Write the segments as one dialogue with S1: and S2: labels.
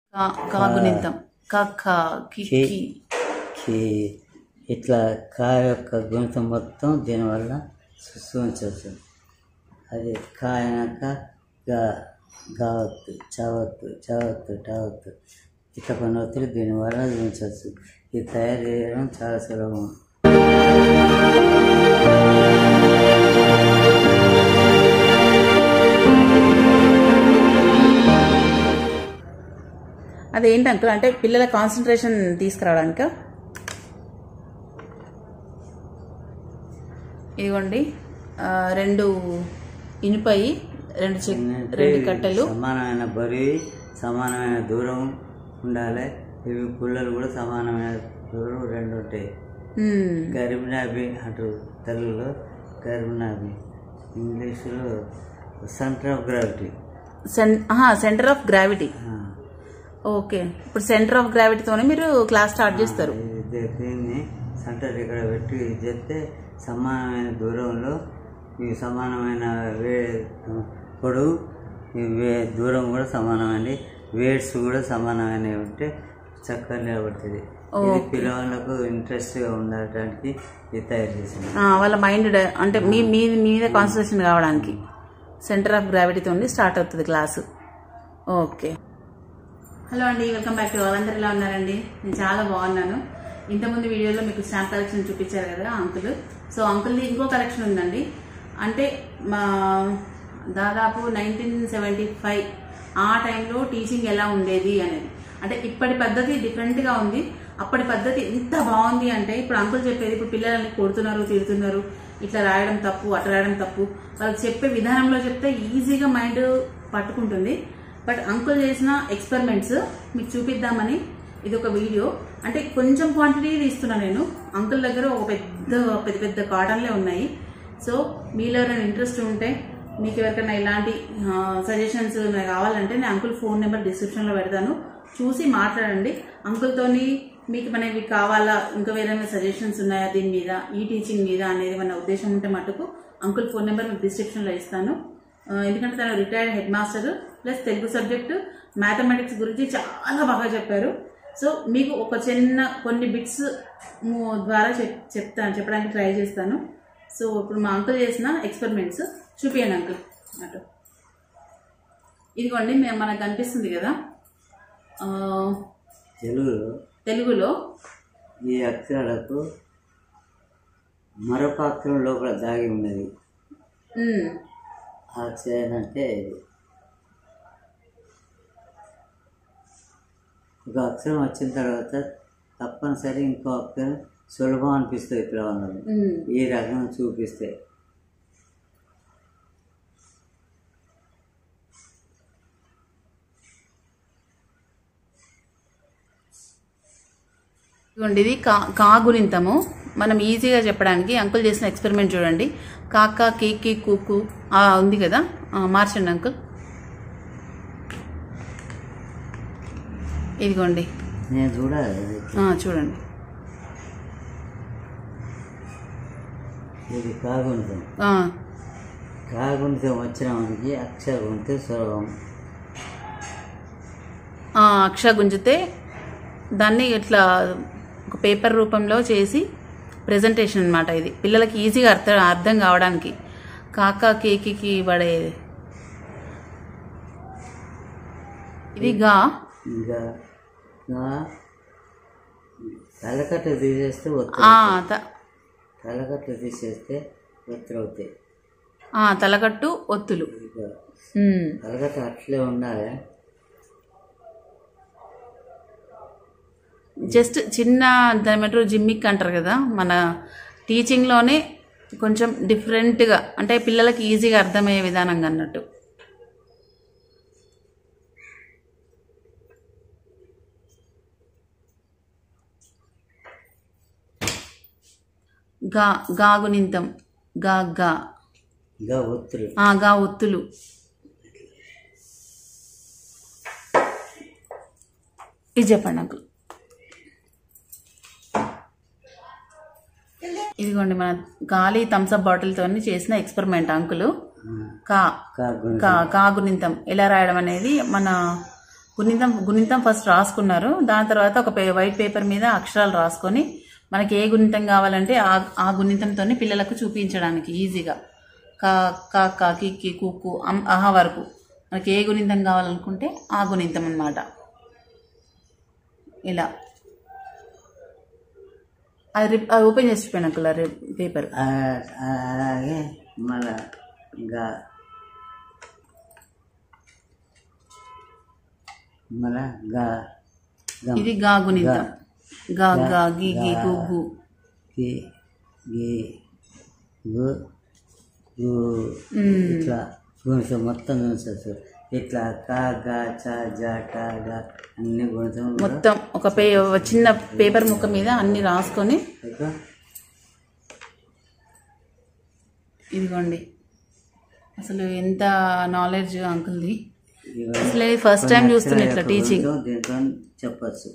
S1: కా- కాగునింతం కక్క కి
S2: కి.
S1: కి.
S2: కి ఇట్లా కా యొక్క గుణితం మొత్తం దీనివల్ల సూచించవచ్చు అది కా అయినాక గా గావత్తు చవత్తు చవత్తు టవత్తు ఇట్లా కొన్ని ఒత్తులు దీనివల్ల చూపించవచ్చు ఇది తయారు చేయడం చాలా సులభం
S1: అదేంటి అంకుల్ అంటే పిల్లల కాన్సన్ట్రేషన్ తీసుకురావడానిక ఇదిగోండి ఆ, రెండు ఇనుపయి రెండు చెక్ రెండు కట్టెలు
S2: సమానమైన బరువు సమానమైన దూరం ఉండాలి ఇవి పుల్లలు కూడా సమానమైన దూరం రెండు ఉంటాయి
S1: మ్మ్.
S2: గరిబినాబి అంటారు తెలుగులో గరిబినాబి ఇంగ్లీషులో సెంటర్ ఆఫ్ గ్రావిటీ
S1: సెన్ సెంటర్ ఆఫ్ గ్రావిటీ ఓకే ఇప్పుడు సెంటర్ ఆఫ్ గ్రావిటీతోనే మీరు క్లాస్ స్టార్ట్ చేస్తారు
S2: దీన్ని సెంటర్ ఇక్కడ పెట్టి ఇది చేస్తే సమానమైన దూరంలో ఈ సమానమైన వే పొడవు ఈ వే దూరం కూడా సమానమైనవి వేడ్స్ కూడా సమానమైనవి ఉంటే చక్కగా నిలబడుతుంది ఇది పిల్లవాళ్ళకు ఇంట్రెస్ట్గా ఉండటానికి ఇది తయారు చేసింది
S1: ఆ, వాళ్ళ మైండ్ డ- అంటే మీ మీ మీ మీద కాన్సన్ట్రేషన్ కావడానికి సెంటర్ ఆఫ్ గ్రావిటీతో స్టార్ట్ అవుతుంది క్లాసు ఓకే హలో అండి వెల్కమ్ బ్యాక్ టు వాళ్ళందరూ ఎలా ఉన్నారండి నేను చాలా బాగున్నాను ఇంతకుముందు వీడియోలో మీకు స్టాంప్ కలెక్షన్ చూపించారు కదా అంకుల్ సో అంకుల్ది ఇంకో కలెక్షన్ ఉందండి అంటే మా దాదాపు నైన్టీన్ సెవెంటీ ఫైవ్ ఆ టైంలో టీచింగ్ ఎలా ఉండేది అనేది అంటే ఇప్పటి పద్ధతి డిఫరెంట్గా ఉంది అప్పటి పద్ధతి ఎంత బాగుంది అంటే ఇప్పుడు అంకుల్ చెప్పేది ఇప్పుడు పిల్లలని కొడుతున్నారు తిడుతున్నారు ఇట్లా రాయడం తప్పు అట్లా రాయడం తప్పు వాళ్ళకి చెప్పే విధానంలో చెప్తే ఈజీగా మైండ్ పట్టుకుంటుంది బట్ అంకుల్ చేసిన ఎక్స్పెరిమెంట్స్ మీకు చూపిద్దామని ఇది ఒక వీడియో అంటే కొంచెం క్వాంటిటీ తీస్తున్నా నేను అంకుల్ దగ్గర ఒక పెద్ద పెద్ద పెద్ద కాటన్లే ఉన్నాయి సో మీలో ఎవరైనా ఇంట్రెస్ట్ ఉంటే మీకు ఎవరికైనా ఇలాంటి సజెషన్స్ కావాలంటే నేను అంకుల్ ఫోన్ నెంబర్ డిస్క్రిప్షన్లో పెడతాను చూసి మాట్లాడండి అంకుల్తోని మీకు మనకి కావాలా ఇంకా వేరైనా సజెషన్స్ ఉన్నాయా దీని మీద ఈ టీచింగ్ మీద అనేది మన ఉద్దేశం ఉంటే మటుకు అంకుల్ ఫోన్ నెంబర్ మీకు డిస్క్రిప్షన్లో ఇస్తాను ఆ, ఎందుకంటే తను retired head master plus Telugu subject mathematics గురించి చాలా బాగా చెప్పారు సో మీకు ఒక చిన్న కొన్ని బిట్స్ ద్వారా చెప్ చెప్తాను చెప్పడానికి ట్రై చేస్తాను సో ఇప్పుడు మా అంకుల్ చేసిన ఎక్స్పెరిమెంట్స్ చూపించండి అంకుల్ అటు ఇదిగోండి మేము మనకు కనిపిస్తుంది కదా ఆ,
S2: తెలుగులో
S1: తెలుగులో
S2: ఈ అక్షరాలకు మరొక అక్షరం లోపల దాగి ఉన్నది
S1: ఉమ్,
S2: ఆ అక్షరం అంటే ఇది ఒక అక్షరం వచ్చిన తర్వాత తప్పనిసరి ఇంకో అక్షరం సులభం అనిపిస్తుంది పిల్లవాళ్ళకి
S1: ఉమ్.
S2: ఈ రకం చూపిస్తే
S1: ఇదిగోండి ఇది కా కాగునింతము మనం ఈజీగా చెప్పడానికి అంకుల్ చేసిన ఎక్స్పెరిమెంట్ చూడండి కాకా కేకి కూకు ఆ, ఉంది కదా ఆ, మార్చండి అంకుల్ ఇదిగోండి
S2: నేను చూడాలి
S1: ఆ, చూడండి
S2: ఇది కాగుంతం
S1: ఆ,
S2: కాగుంతం వచ్చిన మనకి అక్షరం ఉంటే సులభం
S1: ఆ, అక్ష గుంజితే దాన్ని ఇట్లా ఒక పేపర్ రూపంలో చేసి ప్రెజెంటేషన్ అన్నమాట ఇది పిల్లలకి ఈజీగా అర్థం అర్థం కావడానికి కాకా కేకి పడేది ఇది గా
S2: ఇంకా ఇంకా తలకట్ట తీసేస్తే ఒత్తు
S1: ఆ, త-
S2: తలకట్ట తీసేస్తే ఒత్తులు అవుతాయి
S1: ఆ, తలకట్టు ఒత్తులు
S2: ఇక
S1: ఉమ్.
S2: తలకట్ట అట్లే ఉండాలి
S1: జస్ట్ చిన్న దాని ఏమంటారు జిమ్మిక్ అంటారు కదా మన టీచింగ్లోనే కొంచెం డిఫరెంట్గా అంటే పిల్లలకి ఈజీగా అర్థమయ్యే విధానంగా అన్నట్టు గా గాగునింతం గా గా
S2: ఇంకా ఒత్తులు
S1: ఆ, గా ఒత్తులు ఇది చెప్పండి నాకు ఇదిగోండి మన గాలి థమ్స్అప్ బాటిల్తో చేసిన ఎక్స్పెరిమెంట్ అంకులు కా
S2: కాగుంతం
S1: కా కాగునింతం ఎలా రాయడం అనేది మన గుణితం గుణితం ఫస్ట్ రాసుకున్నారు దాని తర్వాత ఒక పే- వైట్ పేపర్ మీద అక్షరాలు రాసుకొని మనకి ఏ గుణితం కావాలంటే ఆ ఆ గుణితంతో పిల్లలకు చూపించడానికి ఈజీగా కా కా కా కి కి కు కు అం అహ వరకు మనకి ఏ గుణితం కావాలనుకుంటే ఆ గుణితం అన్నమాట ఇలా అది రిప్- అది ఓపెన్ చేసి చూపాను అంకుల్ పేపర్
S2: ఆ- ఆ- అలాగే మళ్ళా ఇంకా మళ్ళా గా గమ్
S1: ఇది గా గుణితం గా గా గి గి గు గు
S2: గి గి గు గు
S1: మ్మ్.
S2: ఇట్లా గుణితం మొత్తం గుణించవచ్చు ఇట్లా కా గా చ జ ట డ అన్ని గుణితం కూడా
S1: మొత్తం ఒక పే చిన్న పేపర్ ముక్క మీద అన్ని రాసుకొని
S2: ఇక
S1: ఇదిగోండి అసలు ఎంత నాలెడ్జ్ అంకుల్ది
S2: ఇవన్నీ
S1: అసలు ఫస్ట్ టైం
S2: కొన్ని
S1: చూస్తున్నా ఇట్లా
S2: అక్షరాల
S1: టీచింగ్
S2: యొక్క దీంట్లో చెప్పచ్చు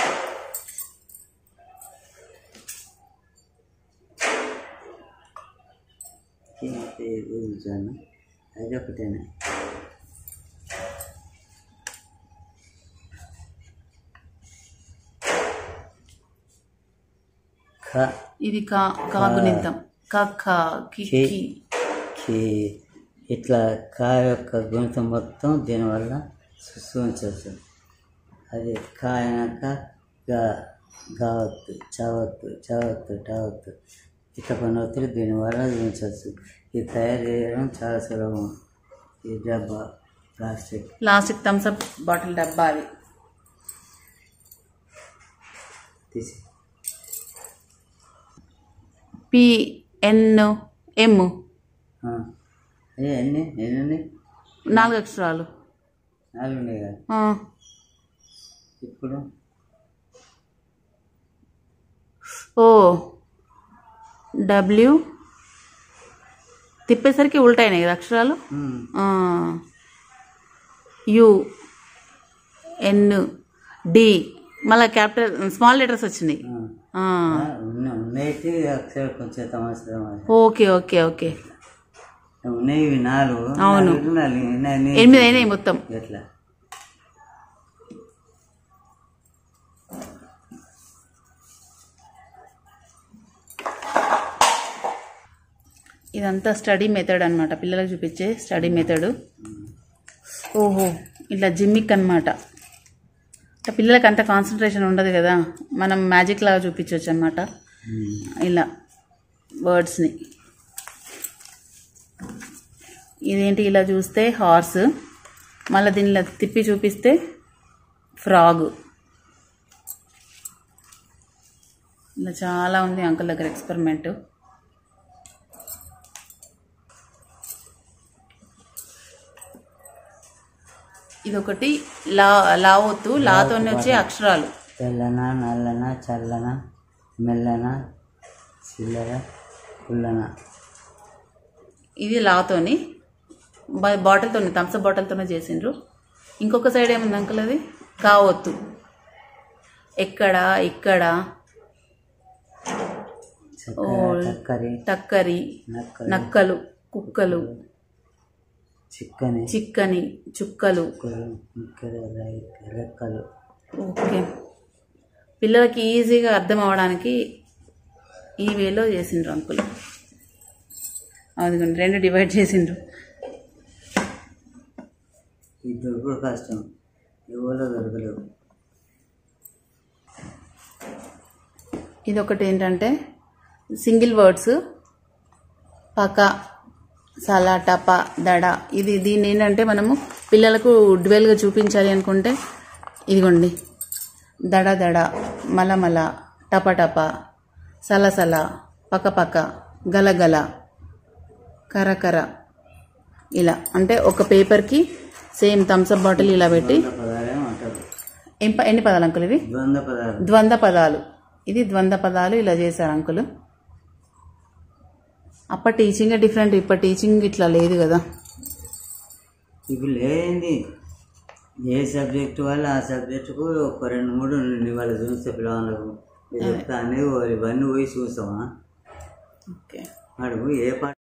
S2: అది ఒకటేనా ఖ
S1: ఇది కా కా గుణితం క ఖ కి
S2: కి.
S1: కి
S2: కి ఇట్లా కా యొక్క గుణితం మొత్తం దీనివల్ల సృష్టించవచ్చు అది కా అయినాక గా గావత్తు చవత్తు చవత్తు టవత్తు ఇట్లా కొన్ని ఒత్తులు దీనివల్ల గుణించవచ్చు ఇది తయారు చేయడం చాలా సులభం ఈ డబ్బా ప్లాస్టిక్
S1: ప్లాస్టిక్ థమ్స్అప్ బాటిల్ డబ్బా అది
S2: తీసి
S1: పి ఎన్ ఎమ్
S2: ఆ. ఏ ఎన్ని ఎన్ని ఉన్నాయి
S1: నాలుగు అక్షరాలు
S2: నాలుగు ఉన్నాయి కదా
S1: ఆ,
S2: ఇప్పుడు
S1: ఓ డబ్ల్యూ తిప్పేసరికి ఉల్టాయినాయి కదా అక్షరాలు
S2: ఉమ్,
S1: ఆ, యు ఎన్ డి మళ్ళీ క్యాపిటల్ స్మాల్ లెటర్స్ వచ్చినాయి
S2: ఆ.
S1: ఆ,
S2: ఆ, ఉన్న ఉన్నాయి అక్షరాలు కొంచెం తమాషా తమాషా
S1: ఓకే ఓకే ఓకే
S2: ఉన్నాయి ఇవి నాలుగు
S1: అవును.
S2: నాలుగు నాలుగు ఎన్ని-
S1: ఎనిమిది అయినాయి మొత్తం
S2: ఎట్లా
S1: ఇదంతా స్టడీ మెథడ్ అన్నమాట పిల్లలకు చూపించే స్టడీ మెథడ్ ఓహో ఇట్లా జిమ్మిక్ అనమాట అంటే పిల్లలకి అంత కాన్సన్ట్రేషన్ ఉండదు కదా మనం మ్యాజిక్ లాగా చూపించవచ్చు అనమాట
S2: ఉమ్.
S1: ఇలా వర్డ్స్ని ఇదేంటి ఇలా చూస్తే హార్స్ మళ్ళీ దీన్ని ఇలా తిప్పి చూపిస్తే ఫ్రాగ్ ఇలా చాలా ఉంది అంకుల్ దగ్గర ఎక్స్పెరిమెంట్ ఇదొకటి లా లావొత్తు లాతోనే వచ్చే అక్షరాలు
S2: తెల్లన నల్లన చల్లన మెల్లన చిల్లర పుల్లన
S1: ఇది లాతోని బా- బాటిల్తోని థమ్స్అప్ బాటిల్తోనే చేసిండ్రు ఇంకొక సైడ్ ఏముంది అంకుల్ అది కావొత్తు ఎక్కడ ఇక్కడ
S2: చక్కర చక్కరి
S1: టక్కరి
S2: నక్కలు
S1: నక్కలు కుక్కలు
S2: చిక్కని
S1: చిక్కని చుక్కలు
S2: కుక్కలు ముక్కలు రై- రెక్కలు
S1: ఓకే పిల్లలకి ఈజీగా అర్థం అవడానికి ఈ వేలో చేసిండ్రు అంకుల్ అదిగోండి రెండు డివైడ్ చేసిండ్రు
S2: ఈ దొరుకుడు కష్టం ఎవరో దొరకలేవు
S1: ఇది ఒకటి ఏంటంటే సింగిల్ వర్డ్స్ పక సలా టప దడ ఇది దీన్ని ఏంటంటే మనము పిల్లలకు డ్వెల్గా చూపించాలి అనుకుంటే ఇదిగోండి దడ దడ మల మల టప టప సల సల పక పక గల గల కర కర ఇలా అంటే ఒక పేపర్కి సేమ్ థమ్స్అప్ బాటిల్ ఇలా పెట్టి
S2: ద్వంద్వ పదాలేమో అంటారు
S1: ఏం ప- ఎన్ని పదాలు అంకుల్ ఇవి
S2: ద్వంద్వ పదాలు
S1: ద్వంద్వ పదాలు ఇది ద్వంద్వ పదాలు ఇలా చేశారు అంకులు అప్పటి టీచింగ్ డిఫరెంట్ ఇప్పటి టీచింగ్ ఇట్లా లేదు కదా
S2: ఇప్పుడు లేనిది ఏ సబ్జెక్ట్ వాళ్ళు ఆ సబ్జెక్టుకు ఒక రెండు మూడు నుండి వాళ్ళు చూస్తే పిల్లలకు చెప్తా అనేది ఇవన్నీ పోయి చూస్తామా
S1: ఓకే
S2: అడుగు ఏ పాట